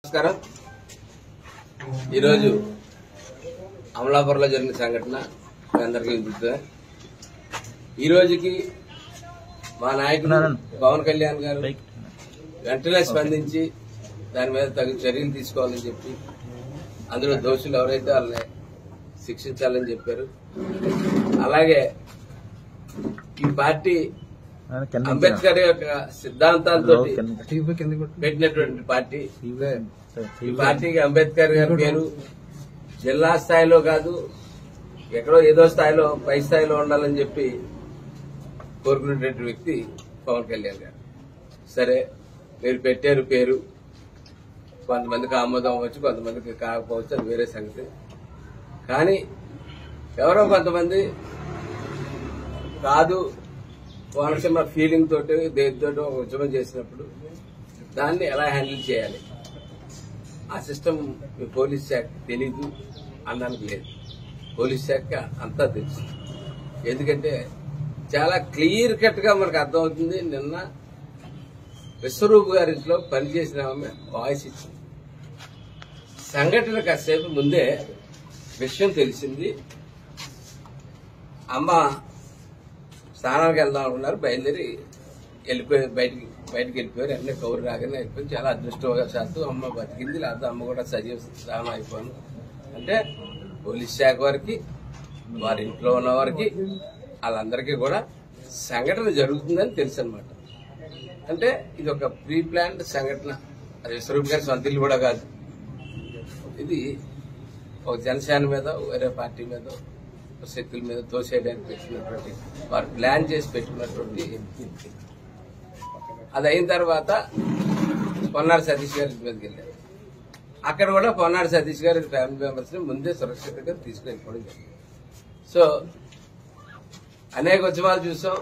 నమస్కారం ఈరోజు అమలాపురంలో జరిగిన సంఘటన మీ అందరికీ విదితమే ఈ రోజుకి మా నాయకుడు పవన్ కళ్యాణ్ గారు వెంటనే స్పందించి దాని మీద తగిన చర్యలు తీసుకోవాలని చెప్పి అందులో దోషులు ఎవరైతే వాళ్ళని శిక్షించాలని చెప్పారు అలాగే ఈ పార్టీ అంబేద్కర్ యొక్క సిద్ధాంతాలతో పెట్టినటువంటి పార్టీ ఈ పార్టీకి అంబేద్కర్ గారి పేరు జిల్లా స్థాయిలో కాదు ఎక్కడో ఏదో స్థాయిలో పై స్థాయిలో ఉండాలని చెప్పి కోరుకునేటువంటి వ్యక్తి పవన్ కళ్యాణ్ గారు సరే మీరు పెట్టారు పేరు కొంతమందికి ఆమోదం అవ్వచ్చు కొంతమందికి కాకపోవచ్చు అది వేరే సంగతి కానీ ఎవరో కొంతమంది కాదు కోనసీమ ఫీలింగ్ తోటి దేనితోటో ఒక ఉద్యమం చేసినప్పుడు దాన్ని ఎలా హ్యాండిల్ చేయాలి ఆ సిస్టమ్ మీ పోలీస్ శాఖ తెలీదు అన్నానికి లేదు పోలీస్ శాఖ అంతా తెలుసు ఎందుకంటే చాలా క్లియర్ కట్ గా మనకు అర్థమవుతుంది నిన్న విశ్వరూప్ గారి ఇంట్లో పనిచేసిన ఆమె వాయిస్ ఇచ్చింది సంఘటన కాసేపు ముందే విషయం తెలిసింది అమ్మ స్నానానికి వెళ్దాం అనుకున్నారు బయలుదేరి వెళ్ళిపోయి బయటికి బయటికి వెళ్ళిపోయారు అన్నీ కౌరు రాగానే వెళ్ళిపోయి చాలా అదృష్టవశాత్తు అమ్మ బతికింది లేకపోతే అమ్మ కూడా సజీవ స్నానం అయిపోయాను అంటే పోలీస్ శాఖ వారికి వారి ఇంట్లో ఉన్న వారికి వాళ్ళందరికీ కూడా సంఘటన జరుగుతుందని తెలుసు అనమాట అంటే ఇది ఒక ప్రీ ప్లాన్డ్ సంఘటన అది విశ్వరూప్ గారి సొంత ఇల్లు కూడా కాదు ఇది ఒక జనసేన మీద వేరే పార్టీ మీద శక్తుల మీద తోసేయడానికి పెట్టినటువంటి వారు ప్లాన్ చేసి పెట్టుకున్నటువంటి అది అయిన తర్వాత పొన్నాడు సతీష్ గారి ఇంటి మీదకి వెళ్ళారు అక్కడ కూడా పొన్నాడు సతీష్ గారి ఫ్యామిలీ మెంబర్స్ ని ముందే సురక్షితంగా తీసుకెళ్ళిపోవడం జరిగింది సో అనేక ఉద్యమాలు చూసాం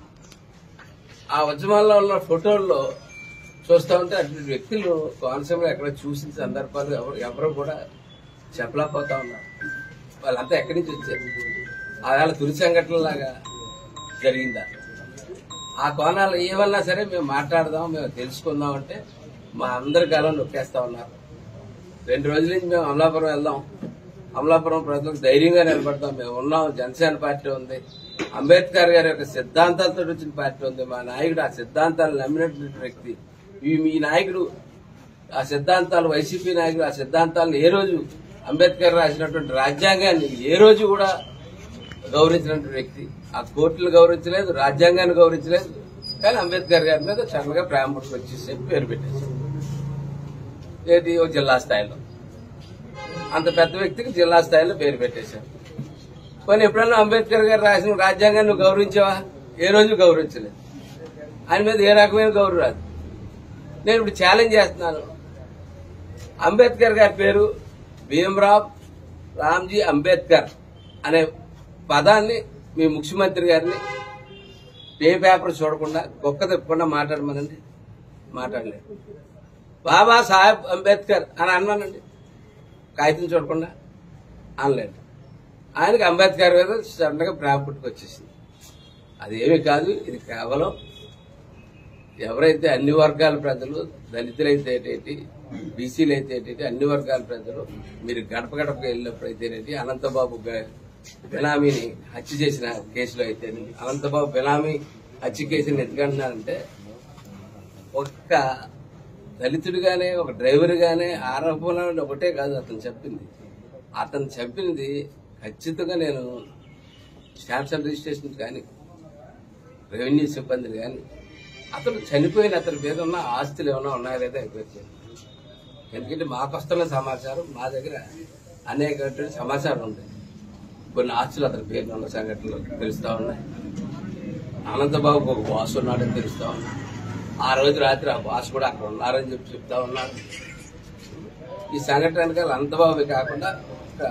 ఆ ఉద్యమాల్లో ఉన్న ఫోటోల్లో చూస్తా ఉంటే అటువంటి వ్యక్తులు కోనసీమలో ఎక్కడ చూసిన సందర్భాలు ఎవరు ఎవరు కూడా చెప్పలేకపోతా ఉన్నారు వాళ్ళంతా ఎక్కడి నుంచి వచ్చారు ఆవేళ తులి సంఘటనలాగా జరిగిందా ఆ కోణాలు ఏమన్నా సరే మేము మాట్లాడదాం మేము తెలుసుకుందాం అంటే మా అందరి కాలం నొక్కేస్తా ఉన్నారు రెండు రోజుల నుంచి మేము అమలాపురం వెళ్దాం అమలాపురం ప్రజలకు ధైర్యంగా నిలబడతాం మేము ఉన్నాం జనసేన పార్టీ ఉంది అంబేద్కర్ గారి యొక్క సిద్ధాంతాలతో వచ్చిన పార్టీ ఉంది మా నాయకుడు ఆ సిద్ధాంతాలు నమ్మినటువంటి వ్యక్తి ఈ మీ నాయకుడు ఆ సిద్ధాంతాలు వైసీపీ నాయకుడు ఆ సిద్ధాంతాలను ఏ రోజు అంబేద్కర్ రాసినటువంటి రాజ్యాంగాన్ని ఏ రోజు కూడా గౌరవించినటువంటి వ్యక్తి ఆ కోర్టులు గౌరవించలేదు రాజ్యాంగాన్ని గౌరవించలేదు కానీ అంబేద్కర్ గారి మీద చక్కగా ప్రేమ పుట్టుకు వచ్చేసి పేరు పెట్టేశారు ఏది ఓ జిల్లా స్థాయిలో అంత పెద్ద వ్యక్తికి జిల్లా స్థాయిలో పేరు పెట్టేశారు కానీ ఎప్పుడన్నా అంబేద్కర్ గారు రాసిన రాజ్యాంగాన్ని నువ్వు గౌరవించావా ఏ రోజు గౌరవించలేదు ఆయన మీద ఏ రకమైన గౌరవం రాదు నేను ఇప్పుడు ఛాలెంజ్ చేస్తున్నాను అంబేద్కర్ గారి పేరు భీమరావ్ రామ్జీ అంబేద్కర్ అనే పదాన్ని మీ ముఖ్యమంత్రి గారిని ఏ పేపర్ చూడకుండా గొక్క తిప్పకుండా మాట్లాడమనండి మాట్లాడలేదు బాబా సాహెబ్ అంబేద్కర్ అని అన్నానండి కాగితం చూడకుండా అనలేదు ఆయనకి అంబేద్కర్ మీద సడన్గా ప్రేమ పుట్టుకొచ్చేసింది అదేమీ కాదు ఇది కేవలం ఎవరైతే అన్ని వర్గాల ప్రజలు దళితులైతే ఏంటి బీసీలు అయితే ఏంటి అన్ని వర్గాల ప్రజలు మీరు గడప గడపకి వెళ్ళినప్పుడు అయితేనేటి అనంతబాబు గ- బెనామీని హత్య చేసిన కేసులో అయితే అనంతబాబు బెనామీ హత్య కేసుని ఎందుకంటున్నారంటే ఒక్క దళితుడిగానే ఒక డ్రైవర్ గానే ఆరోపణ ఒకటే కాదు అతను చెప్పింది అతను చెప్పింది ఖచ్చితంగా నేను స్టాంప్స్ అండ్ రిజిస్ట్రేషన్ కానీ రెవెన్యూ సిబ్బంది కానీ అతను చనిపోయిన అతని మీద ఉన్న ఆస్తులు ఏమైనా ఉన్నాయా లేదా ఎంక్వైరీ చేయండి ఎందుకంటే మాకు వస్తున్న సమాచారం మా దగ్గర అనేక సమాచారం ఉంది కొన్ని ఆస్తులు అతని పేర్లు ఉన్న సంఘటనలు తెలుస్తా ఉన్నాయి అనంతబాబుకు ఒక బాస్ ఉన్నాడని తెలుస్తా ఉన్నాయి ఆ రోజు రాత్రి ఆ బాస్ కూడా అక్కడ ఉన్నారని చెప్పి చెప్తా ఉన్నారు ఈ సంఘటన వెనకాల అనంతబాబు కాకుండా ఒక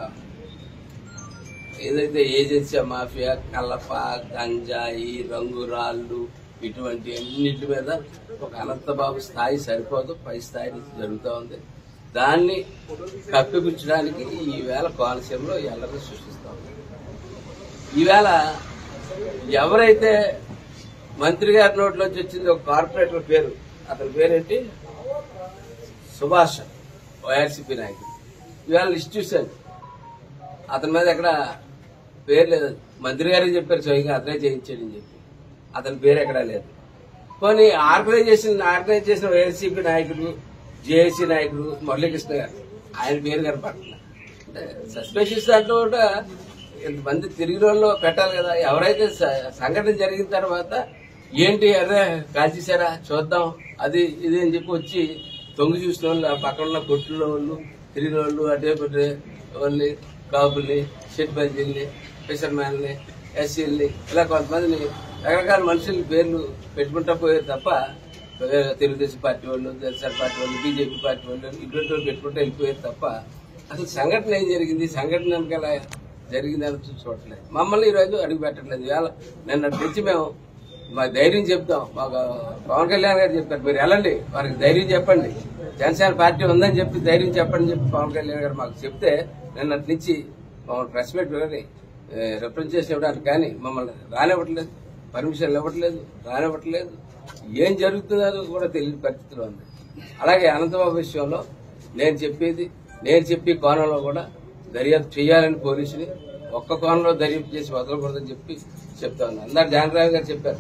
ఏదైతే ఏజెన్సీ మాఫియా కలప గంజాయి రంగురాళ్ళు ఇటువంటి అన్నిటి మీద ఒక అనంతబాబు స్థాయి సరిపోదు పై స్థాయి నుంచి జరుగుతూ ఉంది దాన్ని కప్పిపుచ్చడానికి ఈవేళ కోనసీమలో ఎల్లరూ సృష్టిస్తా ఉంది ఈవేళ ఎవరైతే మంత్రి గారి నోట్లోంచి వచ్చింది ఒక కార్పొరేటర్ పేరు అతని పేరేంటి సుభాష్ వైఆర్సీపీ నాయకుడు ఇవాళ లిస్ట్ చూశాను అతని మీద ఎక్కడ పేరు లేదు మంత్రి గారే చెప్పారు స్వయంగా అతనే చేయించాడని చెప్పి అతని పేరు ఎక్కడా లేదు పోనీ ఆర్గనైజేషన్ ఆర్గనైజ్ చేసిన వైఎస్సీపీ నాయకుడు జేఏసీ నాయకుడు మురళీకృష్ణ గారు ఆయన పేరు కనపడుతుంది అంటే సస్పెషన్స్ దాంట్లో కూడా ఇంతమంది తిరిగి రోజుల్లో పెట్టాలి కదా ఎవరైతే స- సంఘటన జరిగిన తర్వాత ఏంటి అరే కాల్చేశారా చూద్దాం అది ఇది అని చెప్పి వచ్చి తొంగి చూసిన వాళ్ళు ఆ పక్కన ఉన్న కొట్టుల వాళ్ళు తిరిగిన వాళ్ళు అటే పట్టే వాళ్ళని కాపుల్ని షెట్ బందీల్ని ఫిషర్మ్యాన్ని ఎస్సీల్ని ఇలా కొంతమందిని రకరకాల మనుషుల పేర్లు పెట్టుకుంటా పోయారు తప్ప ఏ, తెలుగుదేశం పార్టీ వాళ్ళు జనసేన పార్టీ వాళ్ళు బీజేపీ పార్టీ వాళ్ళు ఇటువంటి వాళ్ళు పెట్టుకుంటూ వెళ్ళిపోయారు తప్ప అసలు సంఘటన ఏం జరిగింది సంఘటన వెనకాల జరిగింది అని చూడట్లేదు మమ్మల్ని ఈరోజు అడుగు పెట్టట్లేదు ఇవాళ నిన్న తెచ్చి మేము మాకు ధైర్యం చెప్తాం మాకు పవన్ కళ్యాణ్ గారు చెప్పారు మీరు వెళ్ళండి వారికి ధైర్యం చెప్పండి జనసేన పార్టీ ఉందని చెప్పి ధైర్యం చెప్పండి చెప్పి పవన్ కళ్యాణ్ గారు మాకు చెప్తే నిన్నటి నుంచి మమ్మల్ని ప్రెస్ మీట్ కానీ రిప్రజెంటేషన్ ఇవ్వడానికి కానీ మమ్మల్ని రానివ్వట్లేదు పర్మిషన్లు ఇవ్వట్లేదు రానివ్వట్లేదు ఏం జరుగుతుందో కూడా తెలియని పరిస్థితిలో ఉంది అలాగే అనంతబాబు విషయంలో నేను చెప్పేది నేను చెప్పి కోణంలో కూడా దర్యాప్తు చేయాలని పోలీసుని ఒక్క కోణంలో దర్యాప్తు చేసి వదలకూడదని చెప్పి చెప్తా ఉన్నాను అందరు జానరావు గారు చెప్పారు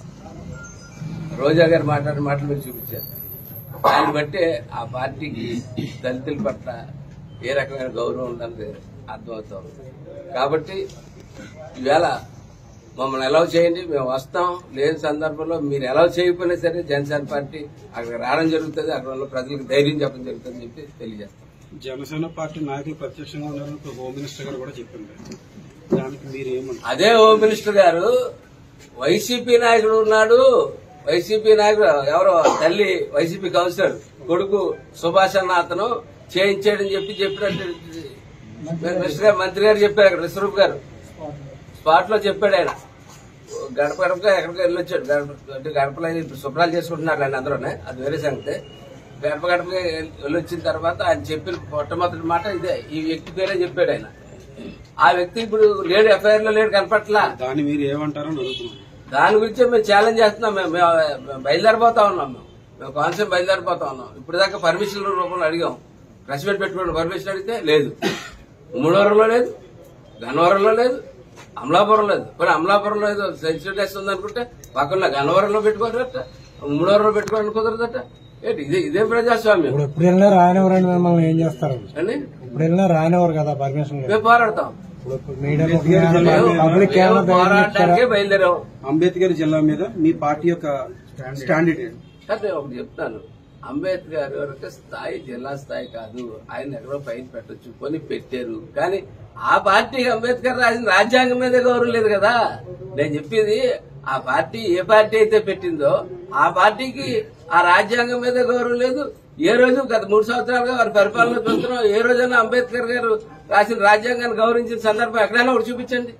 రోజా గారు మాట్లాడిన మాటలు మీరు చూపించారు దాన్ని బట్టే ఆ పార్టీకి దళితుల పట్ల ఏ రకమైన గౌరవం ఉందని అర్థమవుతాం కాబట్టి ఈవేళ మమ్మల్ని ఎలా చేయండి మేము వస్తాం లేని సందర్భంలో మీరు ఎలా చేయకపోయినా సరే జనసేన పార్టీ అక్కడ రావడం జరుగుతుంది అక్కడ ఉన్న ప్రజలకు ధైర్యం చెప్పడం జరుగుతుంది అని చెప్పి తెలియజేస్తాం జనసేన పార్టీ నాయకులు ప్రత్యక్షంగా ఉన్నారని ఇప్పుడు హోమ్ మినిస్టర్ గారు కూడా చెప్పింది దానికి మీరు ఏమంటారు అదే హోమ్ మినిస్టర్ గారు వైసీపీ నాయకుడు ఉన్నాడు వైసీపీ నాయకుడు ఎవరో తల్లి వైసీపీ కౌన్సిలర్ కొడుకు సుభాష్ అన్న అతను చేయించాడని చెప్పి చెప్పినట్టు మినిస్టర్ గారు మంత్రి గారు చెప్పారు అక్కడ విశ్వరూప్ గారు స్పాట్ లో చెప్పాడు ఆయన గడప గడపగా ఎక్కడికి వెళ్ళొచ్చాడు గడప అంటే గడపలో ఇప్పుడు శుభ్రాలు చేసుకుంటున్నారు ఆయన అందరూనే అది వేరే సంగతి గడప గడపగా వెళ్ళొచ్చిన తర్వాత ఆయన చెప్పిన మొట్టమొదటి మాట ఇదే ఈ వ్యక్తి పేరే చెప్పాడు ఆయన ఆ వ్యక్తి ఇప్పుడు లేడు ఎఫ్ఐఆర్ లో లేడు కనపట్లా దాన్ని మీరు ఏమంటారని అడుగుతున్నాను దాని గురించి మేము ఛాలెంజ్ చేస్తున్నాం మేము మేము మేము బయలుదేరిపోతా ఉన్నాం మేము మేము కాన్సెప్ట్ బయలుదేరిపోతా ఉన్నాం ఇప్పుడు దాకా పర్మిషన్ రూపంలో అడిగాం ప్రెస్ మీట్ పెట్టుకోండి పర్మిషన్ అడిగితే లేదు ఉమ్మడవరంలో లేదు గన్నవరంలో లేదు అమలాపురం లేదు మరి అమలాపురంలో ఏదో సెన్సిటివ్ టెస్ట్ ఉందనుకుంటే పక్కన గన్నవరంలో పెట్టుకోరట ఉమ్మడవరంలో పెట్టుకోవడానికి కుదరదట ఏంటి ఇదే ఇదే ప్రజాస్వామ్యం ఇప్పుడు ఎప్పుడు వెళ్ళినా రానివ్వరండి మిమ్మల్ని ఏం చేస్తారు అండి ఇప్పుడు వెళ్ళినా రానివ్వరు కదా పర్మిషన్ లేదు మేము పోరాడతాం ఇప్పుడు మీడియాలో మేము- పబ్లిక్ మేము ఏమైనా ధైర్యం చెప్తారా పోరాటానికే బయలుదేరాం అంబేద్కర్ జిల్లా మీద మీ పార్టీ యొక్క స్టాండ్ ఏంటి సార్ నేను ఒకటి చెప్తాను అంబేద్కర్ వరకు స్థాయి జిల్లా స్థాయి కాదు ఆయన ఎక్కడో పైన పెట్టొచ్చు కొని పెట్టారు కానీ ఆ పార్టీకి అంబేద్కర్ రాసిన రాజ్యాంగం మీద గౌరవం లేదు కదా నేను చెప్పేది ఆ పార్టీ ఏ పార్టీ అయితే పెట్టిందో ఆ పార్టీకి ఆ రాజ్యాంగం మీద గౌరవం లేదు ఏ రోజు గత మూడు సంవత్సరాలుగా వారి పరిపాలన చూస్తున్నాం ఏ రోజైనా అంబేద్కర్ గారు రాసిన రాజ్యాంగాన్ని గౌరవించిన సందర్భం ఎక్కడైనా ఒకటి చూపించండి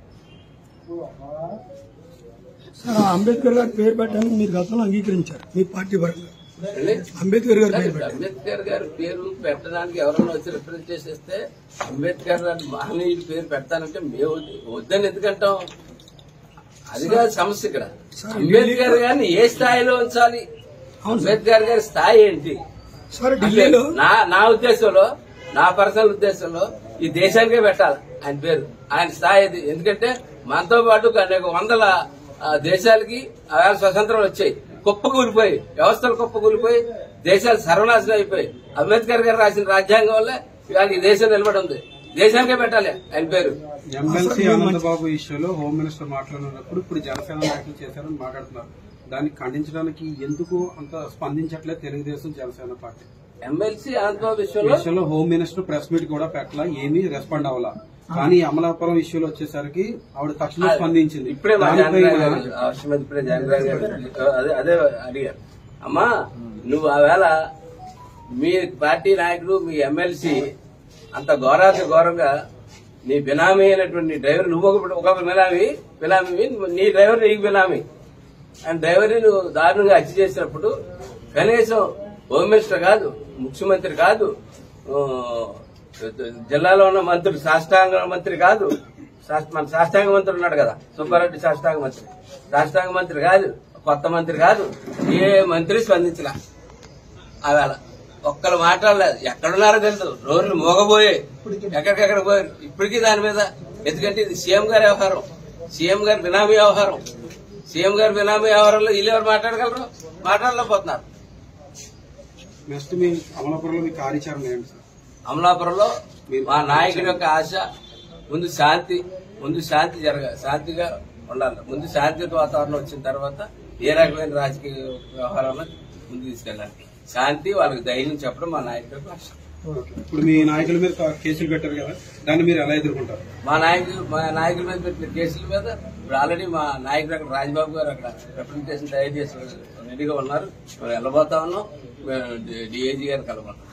సార్ అంబేద్కర్ గారి పేరు పెట్టడానికి మీరు గతంలో అంగీకరించారు మీ పార్టీ పరంగా ఏంటి? అంబేద్కర్ గారి పేరు కాదు, అంబేద్కర్ గారి పేరు పెట్టడానికి ఎవరైనా వచ్చి రిప్రజెంట్ చేసేస్తే అంబేద్కర్ గారి మహనీయుడి పేరు పెడతానంటే మేము వద్దని ఎందుకంటాం అది కాదు సమస్య ఇక్కడ అంబేద్కర్ గారిని ఏ స్థాయిలో ఉంచాలి అంబేద్కర్ గారి స్థాయి ఏంటి సార్ అంటే ఢిల్లీలో నా నా ఉద్దేశంలో నా పర్సనల్ ఉద్దేశంలో ఈ దేశానికే పెట్టాలి ఆయన పేరు ఆయన స్థాయి అది ఎందుకంటే మనతో పాటు అనేక వందల ఆ, దేశాలకి ఆవేళ స్వతంత్రం వచ్చాయి కుప్పకూలిపోయి వ్యవస్థలు కుప్పకూలిపోయి దేశాలు సర్వనాశనం అయిపోయి అంబేద్కర్ గారు రాసిన రాజ్యాంగం వల్ల ఇవాళ ఈ దేశం నిలబడి ఉంది దేశానికే పెట్టాలి ఆయన పేరు ఎమ్మెల్సీ ఆనందబాబు ఇష్యూలో హోమ్ మినిస్టర్ మాట్లాడినప్పుడు ఇప్పుడు జనసేన నాయకులు చేశారని మాట్లాడుతున్నారు దాన్ని ఖండించడానికి ఎందుకు అంత స్పందించట్లేదు తెలుగుదేశం జనసేన పార్టీ ఎమ్మెల్సీ అనంతబాబు ఈ విషయంలో విషయంలో హోమ్ మినిస్టర్ ప్రెస్ మీట్ కూడా పెట్టలా ఏమీ రెస్పాండ్ అవ్వాల కానీ అమలాపురం ఇష్యూలో వచ్చేసరికి ఆవిడ తక్షణం స్పందించింది ఇప్పుడే మా దానిపై జానరావు మన- గారు అవసరం ఇప్పుడే జానరావు గారు అదే అదే అడిగారు అమ్మా నువ్వు ఆవేళ మీ పార్టీ నాయకుడు మీ ఎమ్మెల్సీ అంత ఘోరాతి ఘోరంగా నీ బినామీ అయినటువంటి డ్రైవర్ నువ్వు ఒక ఒక బినామీ బినామీ నీ డ్రైవర్ నీకు బినామీ అండ్ డ్రైవర్ని నువ్వు దారుణంగా హత్య చేసినప్పుడు కనీసం హోమ్ మినిస్టర్ కాదు ముఖ్యమంత్రి కాదు ఆ, జిల్లాలో ఉన్న మంత్రులు సాష్టాంగ మంత్రి కాదు శాస్- మన సాష్టాంగ మంత్రి ఉన్నాడు కదా సుబ్బారెడ్డి సాష్టాంగ మంత్రి సాష్టాంగ మంత్రి కాదు కొత్త మంత్రి కాదు ఏ మంత్రి స్పందించలా ఆవేళ ఒక్కరు మాట్లాడలేదు ఎక్కడున్నారో తెలుసు రోడ్లు మోగబోయే ఎక్కడికెక్కడ పోయారు ఇప్పటికీ దాని మీద ఎందుకంటే ఇది సీఎం గారి వ్యవహారం సీఎం గారి బినామీ వ్యవహారం సీఎం గారి బినామీ వ్యవహారంలో వీళ్ళు ఎవరు మాట్లాడగలరు మాట్లాడలేకపోతున్నారు నెక్స్ట్ మీ అమలాపురంలో మీ కార్యాచరణ ఏంటి సార్ అమలాపురంలో మా నాయకుడి యొక్క ఆశ ముందు శాంతి ముందు శాంతి జరగ శాంతిగా ఉండాలి ముందు శాంతి వాతావరణం వచ్చిన తర్వాత ఏ రకమైన రాజకీయ వ్యవహారాలను ముందు తీసుకెళ్ళాలి శాంతి వాళ్ళకి ధైర్యం చెప్పడం మా నాయకుడి యొక్క ఆశ ఇప్పుడు మీ నాయకుల మీద కేసులు పెట్టారు కదా దాన్ని మీరు ఎలా ఎదుర్కొంటారు మా నాయకులు మా నాయకుల మీద పెట్టిన కేసుల మీద ఇప్పుడు ఆల్రెడీ మా నాయకుడు అక్కడ రాజబాబు గారు అక్కడ రిప్రజెంటేషన్ తయారు చేసి రెడీగా ఉన్నారు మేము వెళ్ళబోతా ఉన్నాం మేము డిఐజీ గారు కలవాలి